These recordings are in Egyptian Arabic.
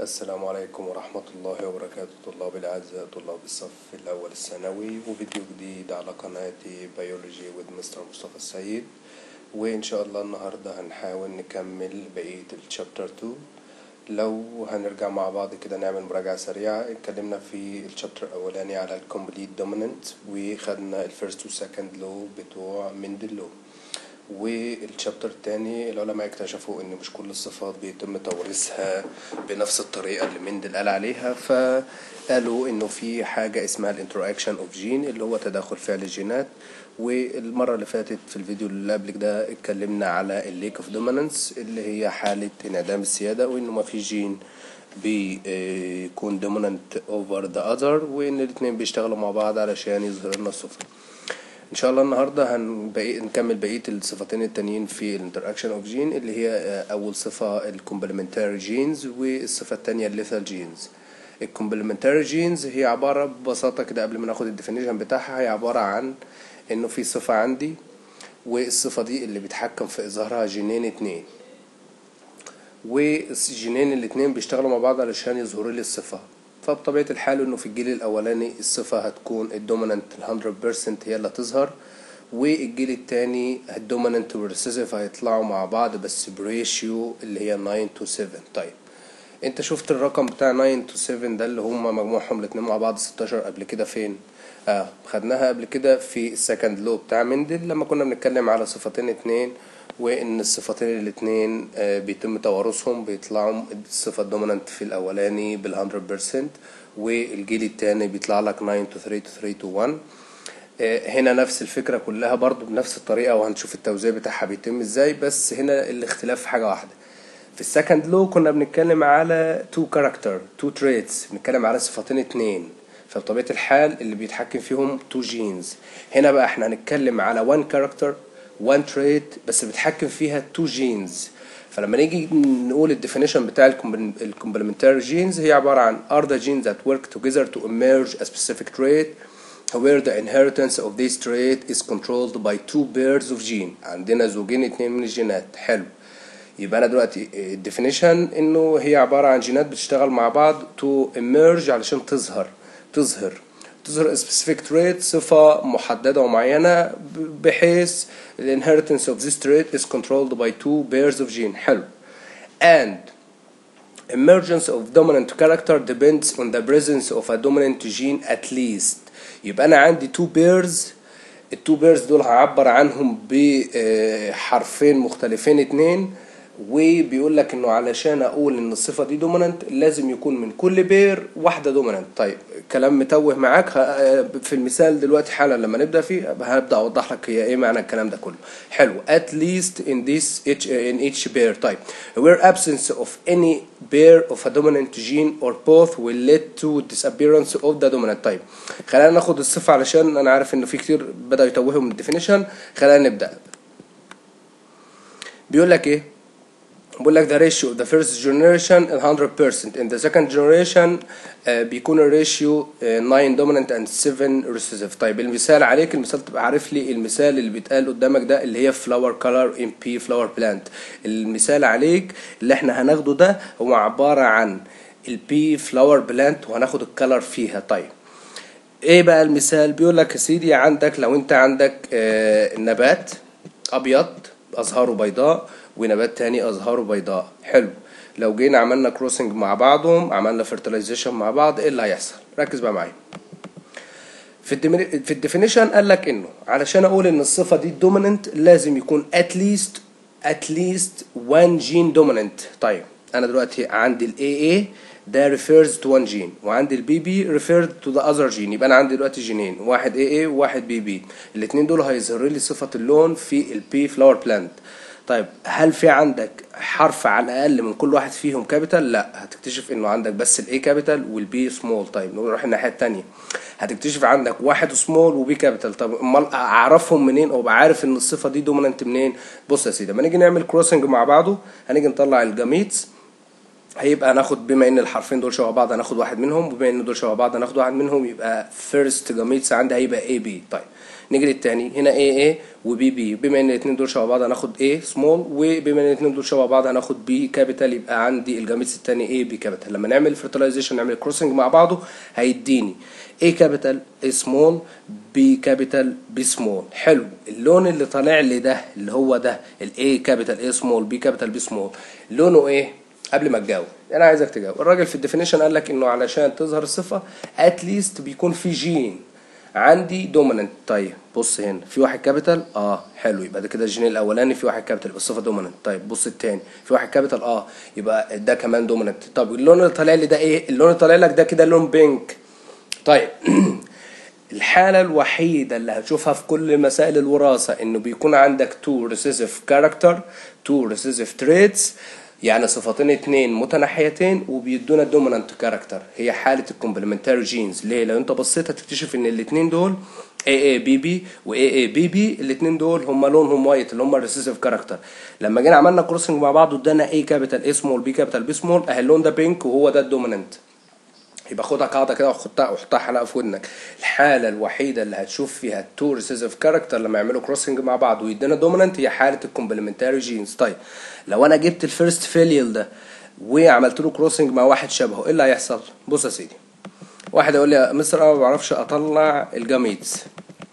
السلام عليكم ورحمة الله وبركاته طلاب الأعزاء طلاب الصف الأول الثانوي وفيديو جديد على قناتي بيولوجي with مستر مصطفى السيد وإن شاء الله النهاردة هنحاول نكمل بقية الشابتر 2 لو هنرجع مع بعض كده نعمل مراجعة سريعة اتكلمنا في الشابتر الأولاني على الكومبليت دوميننت وخدنا الفيرست والسكند لو بتوع مندل لو والشابتر التاني العلماء اكتشفوا ان مش كل الصفات بيتم توريثها بنفس الطريقه اللي مندل قال عليها فقالوا انه في حاجه اسمها الانتراكشن اوف جين اللي هو تداخل فعل الجينات والمره اللي فاتت في الفيديو اللي قبل كده اتكلمنا على الليك اوف دومينانس اللي هي حاله انعدام السياده وانه ما في جين بيكون دومينانت اوفر ذا اذر وان الاثنين بيشتغلوا مع بعض علشان يظهر لنا الصفه ان شاء الله النهارده هنبقي نكمل بقيه الصفتين التانيين في الانتراكشن اوف جين اللي هي اول صفه الكومبلمنتاري جينز والصفه التانيه الليثال جينز الكومبلمنتاري جينز هي عباره ببساطه كده قبل ما ناخد الديفينيشن بتاعها هي عباره عن انه في صفه عندي والصفه دي اللي بيتحكم في اظهارها جينين اتنين والجينين الاتنين بيشتغلوا مع بعض علشان يظهروا لي الصفه فبطبيعة الحال انه في الجيل الاولاني الصفة هتكون الدومينانت ال 100% هي اللي هتظهر والجيل التاني الدومينانت والريسيسيف هيطلعوا مع بعض بس بريشيو اللي هي 9 to 7 طيب انت شفت الرقم بتاع 9 to 7 ده اللي هما مجموعهم الاتنين مع بعض 16 قبل كده فين اه خدناها قبل كده في السكند لو بتاع مندل لما كنا بنتكلم على صفتين اتنين وان الصفتين الاتنين بيتم توارثهم بيطلعوا الصفة الدومينانت في الاولاني بال 100% والجيل التاني بيطلع لك 9 to 3 to 3 to 1 هنا نفس الفكرة كلها برضو بنفس الطريقة وهنشوف التوزيع بتاعها بيتم ازاي بس هنا الاختلاف في حاجة واحدة في السكند لو كنا بنتكلم على تو كاركتر تو تريتس بنتكلم على صفتين اتنين فبطبيعة الحال اللي بيتحكم فيهم تو جينز هنا بقى احنا هنتكلم على وان كاركتر وان تريت بس بيتحكم فيها تو جينز فلما نيجي نقول الديفينيشن بتاع الكومبلمنتاري جينز هي عبارة عن are the genes that work together to emerge a specific trait where the inheritance of this trait is controlled by two pairs of gene عندنا زوجين اتنين من الجينات حلو يبقى انا دلوقتي الديفينيشن انه هي عبارة عن جينات بتشتغل مع بعض to emerge علشان تظهر تظهر تظهر specific trait صفة محددة ومعينة بحيث the inheritance of this trait is controlled by two pairs of gene حلو and emergence of dominant character depends on the presence of a dominant gene at least يبقى أنا عندي two pairs التو بيرز دول هعبر عنهم بحرفين مختلفين اتنين وبيقول لك انه علشان اقول ان الصفه دي دومينانت لازم يكون من كل بير واحده دومينانت طيب كلام متوه معاك في المثال دلوقتي حالا لما نبدا فيه هبدا اوضح لك هي ايه معنى الكلام ده كله حلو at least in this each in each pair طيب where absence of any pair of a dominant gene or both will lead to disappearance of the dominant طيب خلينا ناخد الصفه علشان انا عارف انه في كتير بداوا يتوهوا من الديفينيشن خلينا نبدا بيقول لك ايه بقول لك the ratio of the first generation 100% in the second generation uh, بيكون الريشيو uh, 9 dominant and 7 recessive طيب المثال عليك المثال تبقى عارف لي المثال اللي بيتقال قدامك ده اللي هي flower color in pea flower plant المثال عليك اللي احنا هناخده ده هو عبارة عن البي فلاور بلانت وهناخد الكلر فيها طيب ايه بقى المثال بيقول لك يا سيدي عندك لو انت عندك آه نبات ابيض ازهاره بيضاء ونبات تاني ازهاره بيضاء حلو لو جينا عملنا كروسنج مع بعضهم عملنا فرتلايزيشن مع بعض ايه اللي هيحصل ركز بقى معايا في الدمي... في الديفينيشن قال لك انه علشان اقول ان الصفه دي دوميننت لازم يكون at least at least one gene dominant طيب انا دلوقتي عندي ال AA ده refers to one gene وعندي ال BB referred to the other gene يبقى انا عندي دلوقتي جينين واحد AA وواحد BB الاثنين دول هيظهروا لي صفه اللون في ال P flower plant طيب هل في عندك حرف على الاقل من كل واحد فيهم كابيتال لا هتكتشف انه عندك بس الاي كابيتال والبي سمول طيب نروح الناحيه الثانيه هتكتشف عندك واحد سمول وبي كابيتال طب امال اعرفهم منين او ابقى عارف ان الصفه دي دومينانت منين بص يا سيدي لما نيجي نعمل كروسنج مع بعضه هنيجي نطلع الجاميتس هيبقى هناخد بما ان الحرفين دول شبه بعض هناخد واحد منهم وبما ان دول شبه بعض هناخد واحد منهم يبقى فيرست جاميتس عندي هيبقى اي بي طيب نيجي للتاني هنا اي اي وبي بي بما ان الاثنين دول شبه بعض هناخد اي سمول وبما ان الاثنين دول شبه بعض هناخد بي كابيتال يبقى عندي الجاميتس التاني اي بي كابيتال لما نعمل فرتلايزيشن نعمل كروسنج مع بعضه هيديني اي كابيتال اي سمول بي كابيتال بي سمول حلو اللون اللي طالع لي ده اللي هو ده الاي كابيتال اي سمول بي كابيتال بي سمول لونه ايه قبل ما تجاوب انا عايزك تجاوب الراجل في الديفينيشن قال لك انه علشان تظهر الصفه اتليست بيكون في جين عندي دوميننت طيب بص هنا في واحد كابيتال اه حلو يبقى ده كده الجين الاولاني في واحد كابيتال يبقى الصفه دوميننت طيب بص التاني في واحد كابيتال اه يبقى ده كمان دوميننت طب اللون اللي طالع لي ده ايه اللون اللي طالع لك ده كده لون بينك طيب الحالة الوحيدة اللي هتشوفها في كل مسائل الوراثة انه بيكون عندك تو recessive character تو recessive traits يعني صفتين اتنين متناحيتين وبيدونا دومينانت كاركتر هي حالة الكومبلمنتاري جينز ليه لو انت بصيت هتكتشف ان الاتنين دول اي اي بي بي واي اي بي بي الاتنين دول هم لونهم وايت اللي هم الريسيسيف كاركتر لما جينا عملنا كروسنج مع بعض ادانا اي كابيتال اي سمول بي كابيتال بي سمول اهي اللون ده بينك وهو ده الدومينانت يبقى خدها قاعده كده وحطها وحطها حلقه في ودنك الحاله الوحيده اللي هتشوف فيها التو ريسيسيف كاركتر لما يعملوا كروسنج مع بعض ويدينا دومينانت هي حاله الكومبلمنتاري جينز طيب لو انا جبت الفيرست فيليال ده وعملت له كروسنج مع واحد شبهه ايه اللي هيحصل بص يا سيدي واحد يقول لي يا مستر انا ما بعرفش اطلع الجاميتس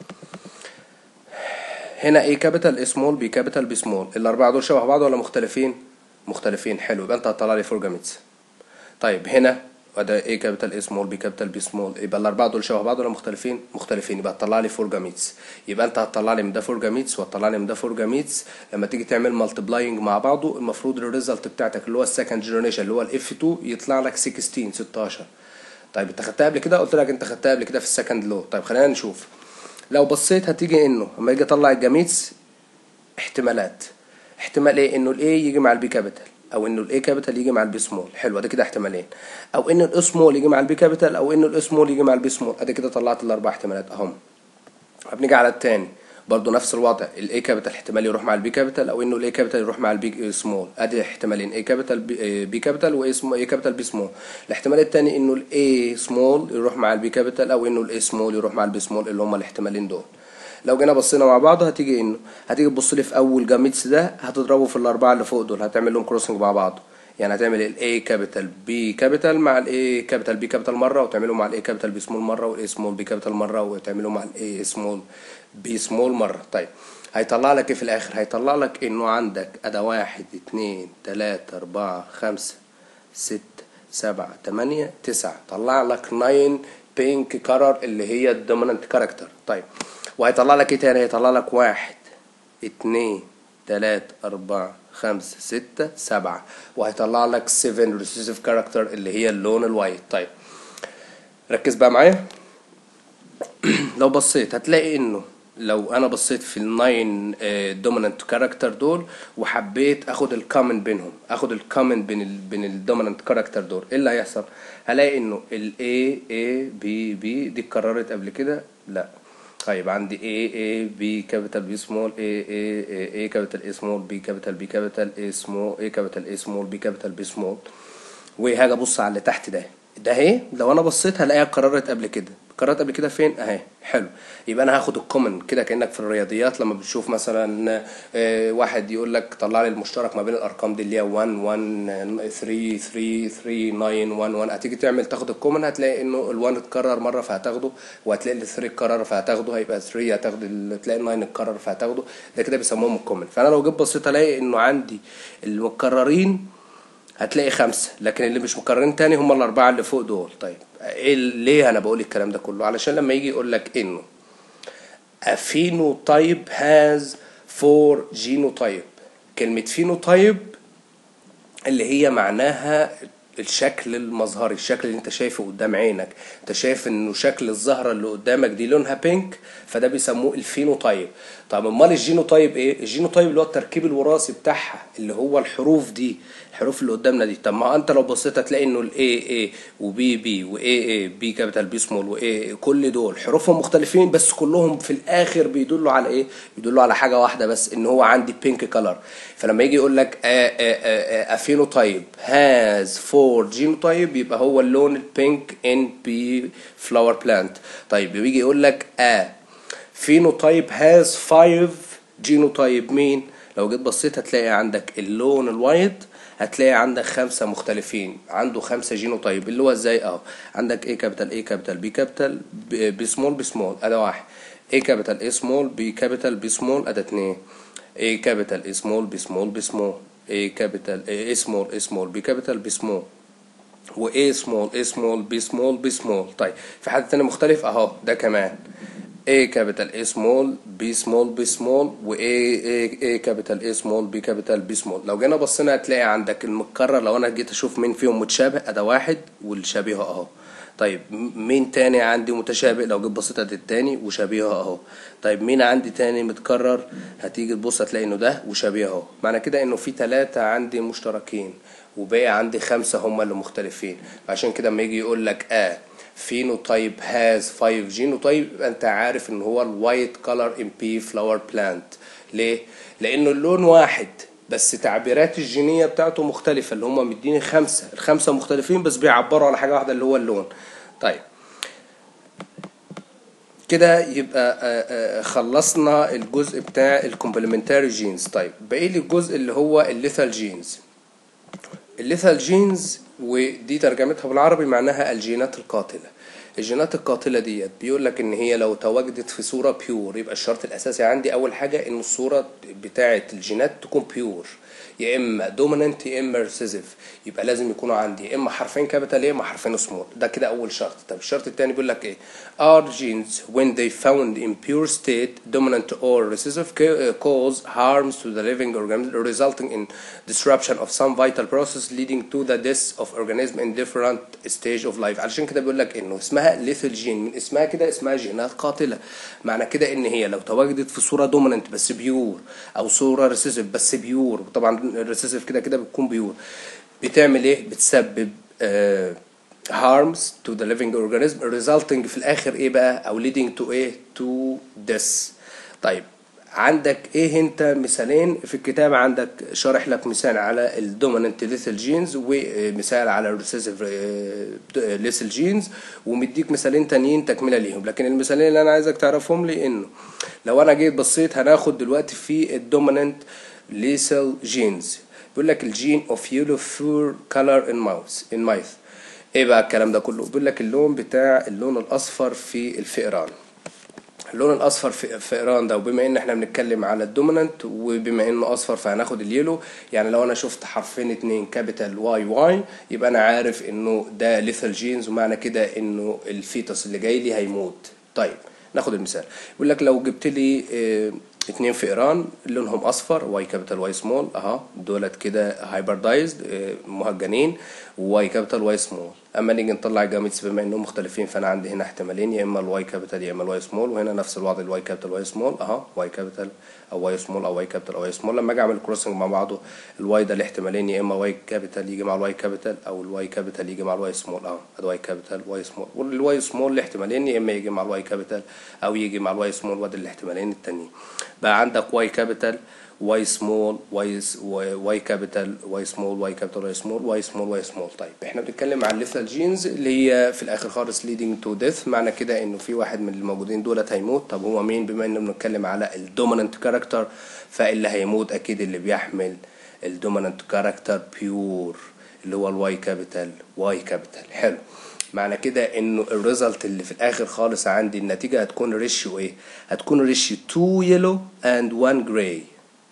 هنا ايه كابيتال ايه سمول بي كابيتال بي سمول الاربعه دول شبه بعض ولا مختلفين مختلفين حلو يبقى انت هتطلع لي فور جاميتس طيب هنا وده ايه كابيتال ايه سمول بي كابيتال بي سمول يبقى الاربعه دول شبه بعض ولا مختلفين مختلفين يبقى هتطلع لي فور جاميتس يبقى انت هتطلع لي من ده فور جاميتس وهتطلع لي من ده فور جاميتس لما تيجي تعمل مالتبلاينج مع بعضه المفروض الريزلت بتاعتك اللي هو السكند جنريشن اللي هو الاف 2 يطلع لك 16 16 طيب انت خدتها قبل كده قلت لك انت خدتها قبل كده في السكند لو طيب خلينا نشوف لو بصيت هتيجي انه لما يجي اطلع الجاميتس احتمالات احتمال ايه انه الاي يجي مع البي كابيتال او انه الاي كابيتال يجي مع البي سمول حلو ده كده احتمالين او ان الاي سمول يجي مع البي كابيتال او ان الاي سمول يجي مع البي سمول ادي كده طلعت الاربع احتمالات اهم بنيجي على التاني برضه نفس الوضع الاي كابيتال احتمال يروح مع البي كابيتال او انه الاي كابيتال يروح مع البي سمول ادي احتمالين اي كابيتال بي كابيتال واي سمول اي كابيتال بي سمول الاحتمال التاني انه الاي سمول يروح مع البي كابيتال او انه الاي سمول يروح مع البي سمول اللي هما الاحتمالين دول لو جينا بصينا مع بعض هتيجي انه هتيجي تبص لي في اول جاميتس ده هتضربه في الاربعه اللي فوق دول هتعمل لهم كروسنج مع بعض يعني هتعمل الاي كابيتال بي كابيتال مع الاي كابيتال بي كابيتال مره وتعمله مع الاي كابيتال بي سمول مره والاي سمول بي كابيتال مره وتعمله مع الاي سمول بي سمول مره طيب هيطلع لك ايه في الاخر هيطلع لك انه عندك ادا واحد اتنين تلاتة اربعة خمسة ستة سبعة تمانية تسعة طلع لك ناين بينك كارر اللي هي الدومينانت كاركتر طيب وهيطلع لك ايه تاني هيطلع لك واحد اتنين تلاتة أربعة خمسة ستة سبعة وهيطلع لك 7 ريسيسيف كاركتر اللي هي اللون الوايت طيب ركز بقى معايا لو بصيت هتلاقي انه لو انا بصيت في الناين دومينانت كاركتر دول وحبيت اخد الكومن بينهم اخد الكومن بين ال بين الدومينانت كاركتر دول ايه اللي هيحصل هلاقي انه ال A A B B دي اتكررت قبل كده لا طيب عندي A A B كابيتال B سمول A A A كابيتال A سمول B كابيتال B كابيتال A سمول A كابيتال A سمول B كابيتال B سمول وهاجي ابص على اللي تحت ده ده اهي لو انا بصيت هلاقيها اتكررت قبل كده اتكررت قبل كده فين اهي حلو يبقى انا هاخد الكومن كده كانك في الرياضيات لما بتشوف مثلا آه، واحد يقول لك طلع لي المشترك ما بين الارقام دي اللي هي 1 1 3 3 3 9 1 1 هتيجي تعمل تاخد الكومن هتلاقي انه ال1 اتكرر مره فهتاخده وهتلاقي ال3 اتكرر فهتاخده هيبقى 3 هتاخد ال- تلاقي ال9 اتكرر فهتاخده ده كده بيسموهم الكومن فانا لو جيت بصيت الاقي انه عندي المتكررين هتلاقي خمسة لكن اللي مش مكررين تاني هم الأربعة اللي فوق دول طيب إيه ليه أنا بقول الكلام ده كله علشان لما يجي يقول لك إنه a phenotype has four genotype كلمة phenotype اللي هي معناها الشكل المظهري الشكل اللي انت شايفه قدام عينك انت شايف انه شكل الزهرة اللي قدامك دي لونها بينك فده بيسموه الفينوتايب طب امال الجينوتايب ايه الجينوتايب اللي هو التركيب الوراثي بتاعها اللي هو الحروف دي الحروف اللي قدامنا دي طب ما انت لو بصيت هتلاقي انه الاي اي وبي بي واي اي بي كابيتال بي سمول واي كل دول حروفهم مختلفين بس كلهم في الاخر بيدلوا على ايه بيدلوا على حاجه واحده بس ان هو عندي بينك كلر فلما يجي يقول لك a phenotype has four genotype يبقى هو اللون البينك ان بي فلاور بلانت طيب ويجي يقول لك a phenotype has five genotype مين لو جيت بصيت هتلاقي عندك اللون الوايت هتلاقي عندك خمسة مختلفين عنده خمسة جينوتايب اللي هو ازاي اهو عندك A كابيتال A كابيتال B كابيتال B سمول B سمول ادي واحد A كابيتال A سمول B كابيتال B سمول ادي اتنين A كابيتال A سمول B سمول B سمول A كابيتال A سمول A سمول B كابيتال B سمول و A سمول A سمول B سمول B سمول طيب في حد تاني مختلف اهو ده كمان A كابيتال A سمول B سمول B سمول و A A A كابيتال A سمول B كابيتال B سمول لو جينا بصينا هتلاقي عندك المتكرر لو انا جيت اشوف مين فيهم متشابه ادي واحد والشبيه اهو طيب م- مين تاني عندي متشابه لو جيت بصيت ادي التاني وشبيهه اهو طيب مين عندي تاني متكرر هتيجي تبص هتلاقي انه ده وشبيه اهو معنى كده انه في ثلاثة عندي مشتركين وباقي عندي خمسة هما اللي مختلفين فعشان كده اما يجي يقول لك اه phenotype has 5 genotype يبقى انت عارف ان هو الوايت color in pea flower plant ليه؟ لانه اللون واحد بس تعبيرات الجينية بتاعته مختلفة اللي هما مديني خمسة الخمسة مختلفين بس بيعبروا على حاجة واحدة اللي هو اللون طيب كده يبقى آه، آه، خلصنا الجزء بتاع الكومبلمنتاري جينز طيب باقي لي الجزء اللي هو الليثال جينز الليثال جينز ودي ترجمتها بالعربي معناها الجينات القاتلة الجينات القاتلة ديت بيقول لك ان هي لو تواجدت في صورة بيور يبقى الشرط الاساسي عندي اول حاجة ان الصورة بتاعة الجينات تكون بيور يا اما دوميننت يا اما ريسيسيف يبقى لازم يكونوا عندي يا اما حرفين كابيتال يا اما حرفين سمول ده كده اول شرط طب الشرط الثاني بيقول لك ايه are genes when they found in pure state dominant or recessive ca- cause harms to the living organism resulting in disruption of some vital process leading to the death of organism in different stage of life علشان كده بيقول لك انه اسمها lethal gene من اسمها كده اسمها جينات قاتله معنى كده ان هي لو تواجدت في صوره دوميننت بس بيور او صوره ريسيسيف بس بيور طبعا الريسيسيف كده كده بتكون بيور بتعمل ايه بتسبب آه harms to the living organism resulting في الاخر ايه بقى او leading to ايه to death طيب عندك ايه انت مثالين في الكتاب عندك شارح لك مثال على الدوميننت ليثل جينز ومثال على الريسيسيف ليثل جينز ومديك مثالين تانيين تكمله ليهم لكن المثالين اللي انا عايزك تعرفهم لي انه لو انا جيت بصيت هناخد دلوقتي في الدوميننت ليثل جينز بيقول لك الجين اوف يلو فور كولر ان ماوس ان مايث ايه بقى الكلام ده كله بيقول لك اللون بتاع اللون الاصفر في الفئران اللون الاصفر في الفئران ده وبما ان احنا بنتكلم على الدومينانت وبما انه اصفر فهناخد اليلو يعني لو انا شفت حرفين اتنين كابيتال واي واي يبقى انا عارف انه ده ليثال جينز ومعنى كده انه الفيتوس اللي جاي لي هيموت طيب ناخد المثال يقول لك لو جبت لي اه اتنين فئران لونهم اصفر واي كابيتال واي سمول اها دولت كده هايبردايزد مهجنين واي كابيتال واي سمول اما نيجي نطلع الجاميتس بما انهم مختلفين فانا عندي هنا احتمالين يا اما الواي كابيتال يا اما الواي سمول وهنا نفس الوضع الواي كابيتال واي سمول اها واي كابيتال او واي سمول او واي كابيتال او واي سمول لما اجي اعمل كروسنج مع بعضه الواي ده الاحتمالين يا اما واي كابيتال يجي مع الواي كابيتال او الواي كابيتال يجي مع الواي سمول اهو ادي واي كابيتال واي سمول والواي سمول الاحتمالين يا اما يجي مع الواي كابيتال او يجي مع الواي سمول وادي الاحتمالين التانيين بقى عندك واي كابيتال واي سمول واي واي كابيتال واي سمول واي كابيتال واي سمول واي سمول واي سمول طيب احنا بنتكلم عن الليثال جينز اللي هي في الاخر خالص leading to death معنى كده انه في واحد من الموجودين دولت هيموت طب هو مين بما انه بنتكلم على الدوميننت كاركتر فاللي هيموت اكيد اللي بيحمل الدوميننت كاركتر بيور اللي هو الواي كابيتال واي كابيتال حلو معنى كده انه الريزلت اللي في الاخر خالص عندي النتيجه هتكون ريشيو ايه هتكون ريشيو 2 يلو اند 1 جراي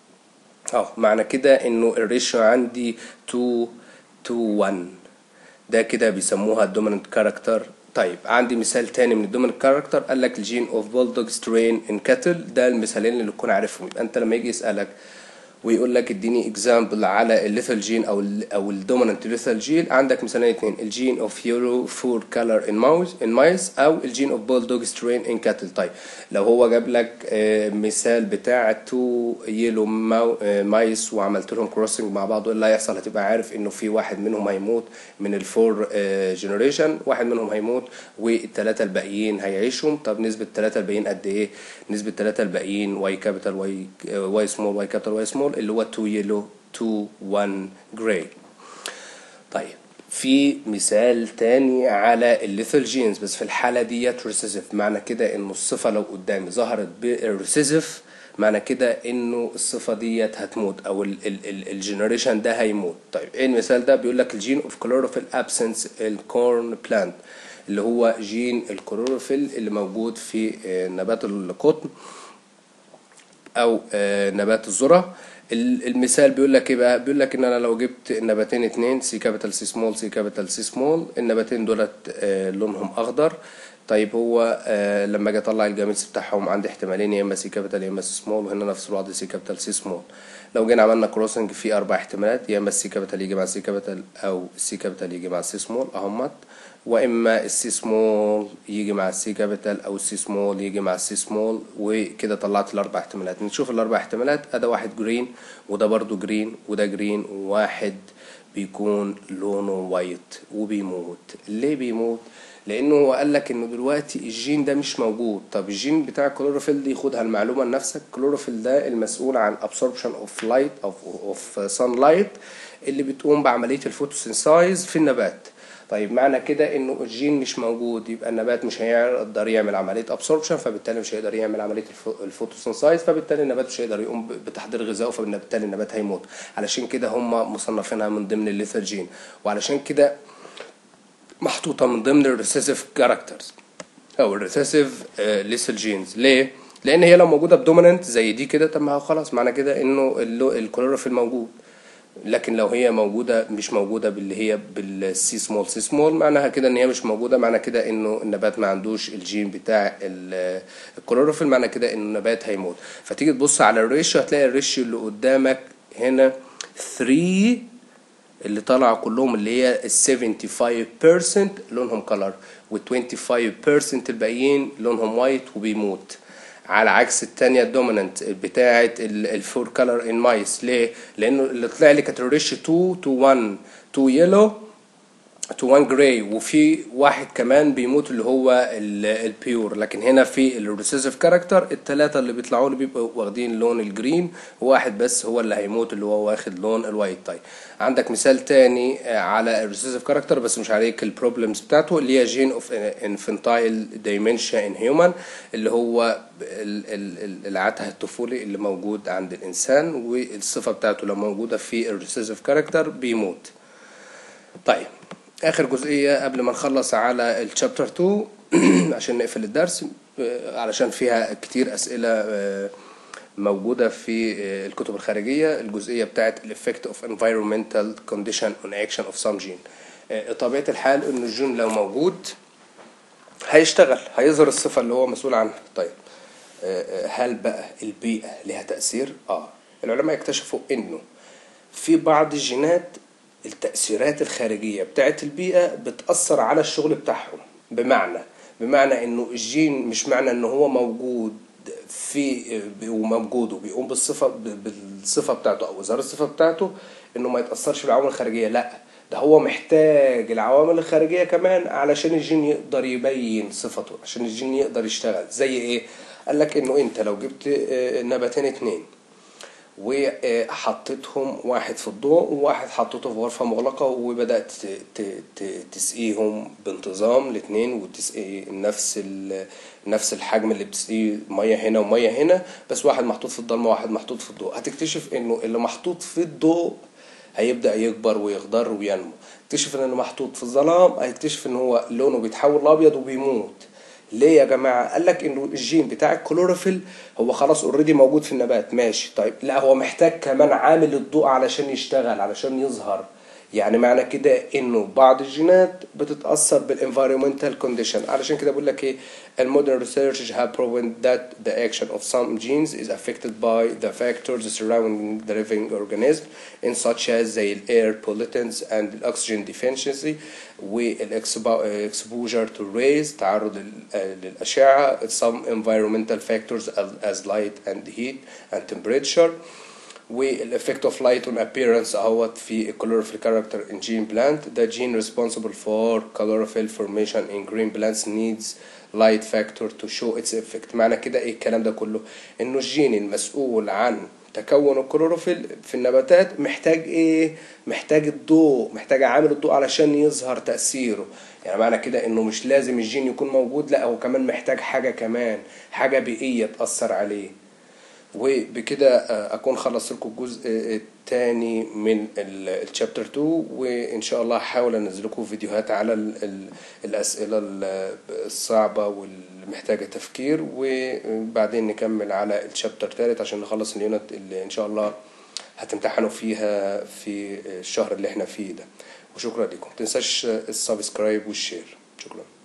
اه معنى كده انه الريشيو عندي 2 to 1 ده كده بيسموها الدوميننت كاركتر طيب عندي مثال تاني من الدوميننت كاركتر قال لك الجين اوف بولدوج سترين ان كاتل ده المثالين اللي تكون عارفهم يبقى انت لما يجي يسالك ويقول لك اديني اكزامبل على الليثال جين او ال او الدوميننت ليثال جين عندك مثالين اتنين الجين اوف يورو فور كلر ان ماوس ان مايس او الجين اوف بولدوج سترين ان كاتل طيب لو هو جاب لك آه مثال بتاع تو يلو مايس وعملت لهم كروسنج مع بعض ايه اللي هيحصل هتبقى عارف انه في واحد منهم هيموت من الفور جنريشن واحد منهم هيموت والثلاثه الباقيين هيعيشهم طب نسبه الثلاثه الباقيين قد ايه نسبه الثلاثه الباقيين واي كابيتال واي واي سمول واي كابيتال واي سمول اللي هو 2 يلو 2 1 جراي طيب في مثال تاني على الليثال جينز بس في الحالة ديت ريسيسيف معنى كده انه الصفة لو قدامي ظهرت بالريسيسيف معنى كده انه الصفة ديت هتموت او الجنريشن ده هيموت طيب ايه المثال ده بيقول لك الجين اوف كلوروفيل ابسنس الكورن بلانت اللي هو جين الكلوروفيل اللي موجود في آه، نبات القطن او آه، نبات الذره ال- المثال بيقول لك ايه بقى بيقول لك ان انا لو جبت النباتين اتنين سي كابيتال سي سمول سي كابيتال سي سمول النباتين دولت آه، لونهم اخضر طيب هو آه، لما اجي اطلع الجاميتس بتاعهم عندي احتمالين يا اما سي كابيتال يا اما سي سمول وهنا نفس الوضع سي كابيتال سي سمول لو جينا عملنا كروسنج في اربع احتمالات يا اما السي كابيتال يجي مع السي كابيتال او السي كابيتال يجي مع السي سمول اهمت واما السي سمول يجي مع السي كابيتال او السي سمول يجي مع السي سمول وكده طلعت الاربع احتمالات نشوف الاربع احتمالات ادي واحد جرين وده برضو جرين وده جرين وواحد بيكون لونه وايت وبيموت ليه بيموت لانه هو قال لك انه دلوقتي الجين ده مش موجود طب الجين بتاع الكلوروفيل دي خدها المعلومه لنفسك الكلوروفيل ده المسؤول عن absorption of light of of sunlight اللي بتقوم بعمليه الفوتوسينسايز في النبات طيب معنى كده انه الجين مش موجود يبقى النبات مش هيقدر يعمل عمليه ابسوربشن فبالتالي مش هيقدر يعمل عمليه الفو- الفوتوسينسايز فبالتالي النبات مش هيقدر يقوم ب- بتحضير غذائه فبالتالي النبات هيموت علشان كده هم مصنفينها من ضمن الليثال جين وعلشان كده محطوطه من ضمن الريسيسيف كاركترز او الريسيسيف ليثال جينز ليه لان هي لو موجوده بدوميننت زي دي كده طب ما هو خلاص معنى كده انه اللو- الكلوروفيل موجود لكن لو هي موجوده مش موجوده باللي هي بالسي سمول سي سمول معناها كده ان هي مش موجوده معنى كده انه النبات ما عندوش الجين بتاع ال- الكلوروفيل معنى كده ان النبات هيموت فتيجي تبص على الريشيو هتلاقي الريشيو اللي قدامك هنا 3 اللي طالعة كلهم اللي هي ال 75% لونهم كلر وال 25% الباقيين لونهم وايت وبيموت على عكس التانية الدومينانت بتاعة الفور كلر ان مايس ليه؟ لأنه اللي طلع لي كانت الريش 2 تو 1 2 يلو تو 1 جراي وفي واحد كمان بيموت اللي هو البيور لكن هنا في الريسيسيف كاركتر الثلاثه اللي بيطلعوا لي بيبقوا واخدين لون الجرين وواحد بس هو اللي هيموت اللي هو واخد لون الوايت طيب عندك مثال تاني آه، على الريسيسيف كاركتر بس مش عليك البروبلمز بتاعته اللي هي جين اوف انفنتايل دايمنشيا ان هيومن اللي هو ال- ال- ال- العته الطفولي اللي موجود عند الانسان والصفه بتاعته لو موجوده في الريسيسيف كاركتر بيموت طيب اخر جزئيه قبل ما نخلص على الشابتر 2 عشان نقفل الدرس آه، علشان فيها كتير اسئله آه، موجوده في آه، الكتب الخارجيه الجزئيه بتاعت الافكت اوف environmental condition on action of some gene آه، طبيعه الحال ان الجين لو موجود هيشتغل هيظهر الصفه اللي هو مسؤول عنها طيب آه، آه، هل بقى البيئه لها تاثير اه العلماء اكتشفوا انه في بعض الجينات التأثيرات الخارجية بتاعت البيئة بتأثر على الشغل بتاعهم بمعنى بمعنى انه الجين مش معنى انه هو موجود في وموجود وبيقوم بالصفة بالصفة بتاعته او اظهار الصفة بتاعته انه ما يتأثرش بالعوامل الخارجية لا ده هو محتاج العوامل الخارجية كمان علشان الجين يقدر يبين صفته عشان الجين يقدر يشتغل زي ايه قال لك انه انت لو جبت آه، نباتين اتنين وحطيتهم واحد في الضوء وواحد حطيته في غرفة مغلقة وبدأت ت- ت- ت- تسقيهم بانتظام الاتنين وتسقي نفس ال- نفس الحجم اللي بتسقيه مية هنا ومية هنا بس واحد محطوط في الضلمة وواحد محطوط في الضوء هتكتشف انه اللي محطوط في الضوء هيبدأ يكبر ويخضر وينمو تكتشف ان اللي محطوط في الظلام هيكتشف ان هو لونه بيتحول لابيض وبيموت ليه يا جماعه قال لك انه الجين بتاع الكلوروفيل هو خلاص اوريدي موجود في النبات ماشي طيب لا هو محتاج كمان عامل الضوء علشان يشتغل علشان يظهر يعني معنى كده انه بعض الجينات بتتاثر بالenvironmental condition علشان كده بقول لك ايه المودرن researchers have proven that the action of some genes is affected by the factors surrounding the living organism in such as زي ال air pollutants and the oxygen deficiency والexposure to rays تعرض لل- للأشعة some environmental factors as- as light and heat and temperature والeffect of light on appearance اهوت في chlorophyll character in gene plant the gene responsible for chlorophyll formation in green plants needs light factor to show its effect معنى كده ايه الكلام ده كله انه الجين المسؤول عن تكون الكلوروفيل في النباتات محتاج ايه محتاج الضوء محتاج عامل الضوء علشان يظهر تأثيره يعني معنى كده انه مش لازم الجين يكون موجود لا هو كمان محتاج حاجة كمان حاجة بيئية تأثر عليه وبكده آه، اكون خلصت لكم الجزء الثاني من الشابتر 2 وان شاء الله هحاول انزل لكم فيديوهات على ال- ال- الاسئله ال- الصعبه والمحتاجه تفكير وبعدين نكمل على الشابتر الثالث عشان نخلص اليونت اللي ان شاء الله هتمتحنوا فيها في الشهر اللي احنا فيه ده وشكرا لكم متنساش السبسكرايب والشير شكرا